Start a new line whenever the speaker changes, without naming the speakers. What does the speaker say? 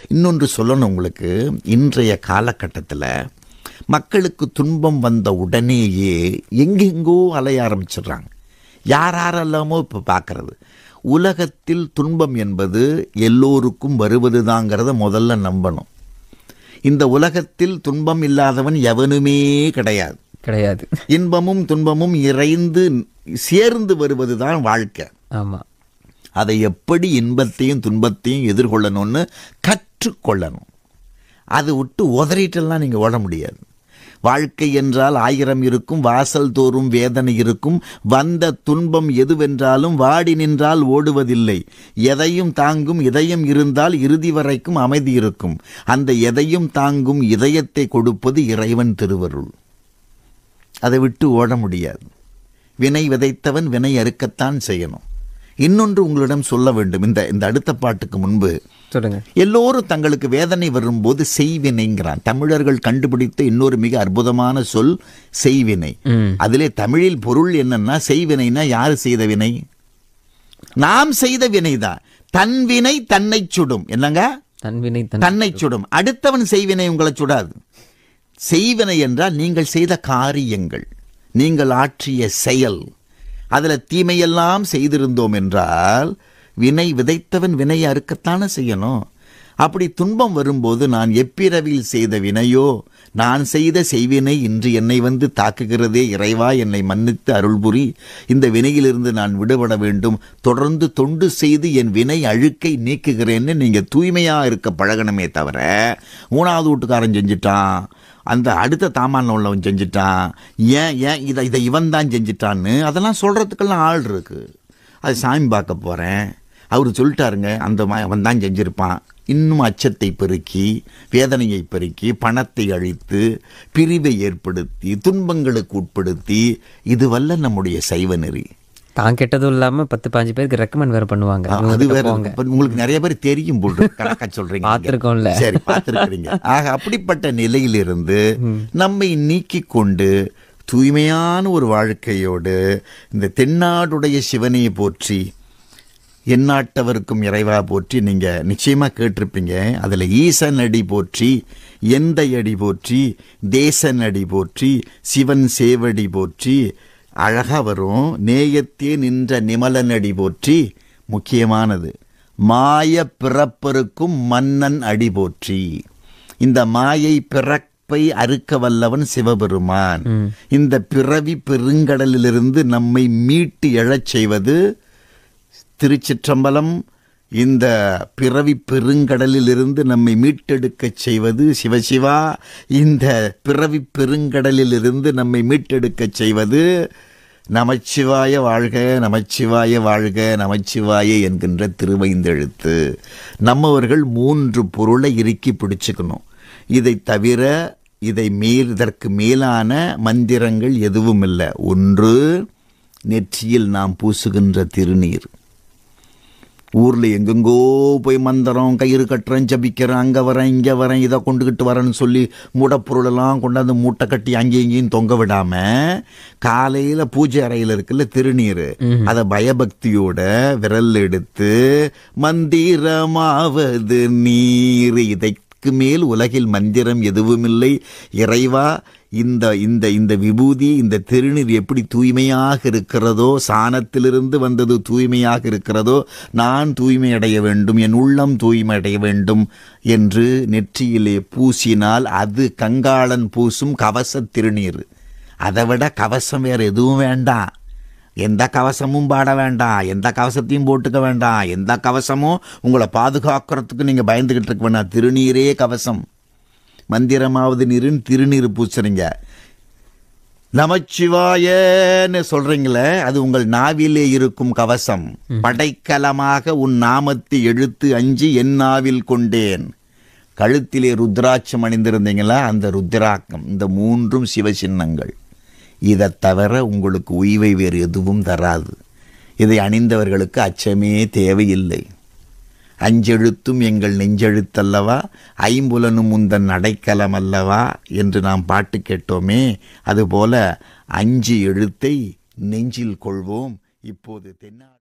இன்னொன்று சொல்லணும் உங்களுக்கு இன்றைய காலகட்டத்தில் மக்களுக்கு துன்பம் வந்த உடனேயே எங்கெங்கோ அலைய ஆரம்பிச்சிடுறாங்க யார் யாரெல்லாமோ இப்போ பார்க்கறது உலகத்தில் துன்பம் என்பது எல்லோருக்கும் வருவதுதாங்கிறத முதல்ல நம்பணும் இந்த உலகத்தில் துன்பம் இல்லாதவன் எவனுமே கிடையாது
கிடையாது
இன்பமும் துன்பமும் இறைந்து சேர்ந்து வருவதுதான் வாழ்க்கை
ஆமா
அதை எப்படி இன்பத்தையும் துன்பத்தையும் எதிர்கொள்ளணும்னு கற்றுக்கொள்ளணும் அது விட்டு உதறிட்டெல்லாம் நீங்கள் ஓட முடியாது வாழ்க்கை என்றால் ஆயிரம் இருக்கும் வாசல் தோறும் வேதனை இருக்கும் வந்த துன்பம் எதுவென்றாலும் வாடி நின்றால் ஓடுவதில்லை எதையும் தாங்கும் இதயம் இருந்தால் இறுதி வரைக்கும் அமைதி இருக்கும் அந்த எதையும் தாங்கும் இதயத்தை கொடுப்பது இறைவன் திருவருள் அதை விட்டு ஓட முடியாது வினை விதைத்தவன் வினை அறுக்கத்தான் செய்யணும் இன்னொன்று உங்களிடம் சொல்ல வேண்டும் இந்த இந்த அடுத்த பாட்டுக்கு முன்பு
சொல்லுங்க
எல்லோரும் தங்களுக்கு வேதனை வரும்போது செய்வினைங்கிறான் தமிழர்கள் கண்டுபிடித்த இன்னொரு மிக அற்புதமான சொல் செய்வினை
ம்
அதிலே தமிழில் பொருள் என்னன்னா செய்வினைனா யார் செய்த வினை நாம் செய்த வினைதான் தன் வினை தன்னை சுடும் என்னங்க
தன்வினை தன்
தன்னை சுடும் அடுத்தவன் செய்வினை உங்களை சுடாது செய்வினை என்றால் நீங்கள் செய்த காரியங்கள் நீங்கள் ஆற்றிய செயல் அதில் தீமையெல்லாம் செய்திருந்தோம் என்றால் வினை விதைத்தவன் வினை அறுக்கத்தானே செய்யணும் அப்படி துன்பம் வரும்போது நான் எப்பிறவியில் செய்த வினையோ நான் செய்த செய்வினை இன்று என்னை வந்து தாக்குகிறதே இறைவா என்னை மன்னித்து அருள்புரி இந்த வினையிலிருந்து நான் விடுபட வேண்டும் தொடர்ந்து தொண்டு செய்து என் வினை அழுக்கை நீக்குகிறேன்னு நீங்கள் தூய்மையாக இருக்க பழகணுமே தவிர மூணாவது வீட்டுக்காரன் செஞ்சிட்டான் அந்த அடுத்த தாமான உள்ளவன் செஞ்சிட்டான் ஏன் ஏன் இதை இதை இவன் தான் செஞ்சிட்டான்னு அதெல்லாம் சொல்கிறதுக்கெல்லாம் ஆள் இருக்கு அது சாமி பார்க்க போகிறேன் அவர் சொல்லிட்டாருங்க அந்த மா- அவன் தான் செஞ்சிருப்பான் இன்னும் அச்சத்தை பெருக்கி வேதனையை பெருக்கி பணத்தை அழித்து பிரிவை ஏற்படுத்தி துன்பங்களுக்கு உட்படுத்தி இதுவல்ல நம்முடைய சைவ நெறி
தான் கெட்டதும் இல்லாம பத்து பாஞ்சு பேருக்கு ரெக்கமெண்ட் வேற பண்ணுவாங்க இவங்க
அது
கிட்ட
வேற
போங்க
இப்ப உங்களுக்கு நிறைய பேர் தெரியும் போல் இருக்கு. கணக்கா சொல்றீங்க நீங்க.
பார்த்திருக்கோம்ல.
சரி பார்த்திருக்கிறீங்க ஆக அப்படிப்பட்ட நிலையிலிருந்து நம்மை நீக்கிக் கொண்டு தூய்மையான ஒரு வாழ்க்கையோடு இந்த தென்னாடுடைய சிவனையை போற்றி எந்நாட்டவருக்கும் இறைவா போற்றி நீங்க நிச்சயமா கேட்டிருப்பீங்க அதுல ஈசன் அடி போற்றி எந்த அடி போற்றி தேசன் அடி போற்றி சிவன் சேவடி போற்றி அழகா வரும் நேயத்தே நின்ற நிமலன் அடி போற்றி முக்கியமானது மாய பிறப்பருக்கும் மன்னன் அடி போற்றி இந்த மாயை பிறப்பை அறுக்க வல்லவன் சிவபெருமான் இந்த பிறவி பெருங்கடலிலிருந்து நம்மை மீட்டு எழச் செய்வது திருச்சிற்றம்பலம் இந்த பிறவி பெருங்கடலிலிருந்து நம்மை மீட்டெடுக்கச் செய்வது சிவசிவா இந்த பிறவி பெருங்கடலிலிருந்து நம்மை மீட்டெடுக்கச் செய்வது நமச்சிவாய வாழ்க நமச்சிவாய வாழ்க நமச்சிவாய என்கின்ற திருவைந்தெழுத்து நம்மவர்கள் மூன்று பொருளை இறுக்கி பிடிச்சுக்கணும் இதை தவிர இதை மேல் இதற்கு மேலான மந்திரங்கள் எதுவும் இல்லை ஒன்று நெற்றியில் நாம் பூசுகின்ற திருநீர் ஊரில் எங்கெங்கோ போய் மந்திரம் கயிறு கட்டுறேன் ஜபிக்கிறேன் அங்கே வரேன் இங்கே வரேன் இதை கொண்டுக்கிட்டு வரேன்னு சொல்லி மூடப்பொருளெல்லாம் கொண்டாந்து மூட்டை கட்டி அங்கேயும் இங்கேயும் தொங்க விடாம காலையில் பூஜை அறையில் இருக்குல்ல திருநீர் அதை பயபக்தியோட விரல் எடுத்து மந்திரமாவது நீர் இதைக்கு மேல் உலகில் மந்திரம் எதுவுமில்லை இறைவா இந்த இந்த இந்த விபூதி இந்த திருநீர் எப்படி தூய்மையாக இருக்கிறதோ சாணத்திலிருந்து வந்தது தூய்மையாக இருக்கிறதோ நான் தூய்மையடைய வேண்டும் என் உள்ளம் தூய்மையடைய வேண்டும் என்று நெற்றியிலே பூசினால் அது கங்காளன் பூசும் கவச திருநீர் அதை விட கவசம் வேற எதுவும் வேண்டாம் எந்த கவசமும் பாட வேண்டாம் எந்த கவசத்தையும் போட்டுக்க வேண்டாம் எந்த கவசமும் உங்களை பாதுகாக்கிறதுக்கு நீங்கள் பயந்துக்கிட்டு இருக்க வேண்டாம் திருநீரே கவசம் மந்திரமாவது நீருன்னு திருநீர் பூசுறீங்க நமச்சிவாயன்னு சொல்றீங்களே அது உங்கள் நாவிலே இருக்கும் கவசம் படைக்கலமாக உன் நாமத்தை எழுத்து அஞ்சி என் நாவில் கொண்டேன் கழுத்திலே ருத்ராட்சம் அணிந்திருந்தீங்களா அந்த ருத்ராக்கம் இந்த மூன்றும் சிவசின்னங்கள் இதை தவிர உங்களுக்கு உய்வை வேறு எதுவும் தராது இதை அணிந்தவர்களுக்கு அச்சமே தேவையில்லை அஞ்செழுத்தும் எங்கள் நெஞ்செழுத்தல்லவா ஐம்புலனும் உந்தன் அடைக்கலம் அல்லவா என்று நாம் பாட்டு கேட்டோமே அதுபோல அஞ்சு எழுத்தை நெஞ்சில் கொள்வோம் இப்போது தென்னா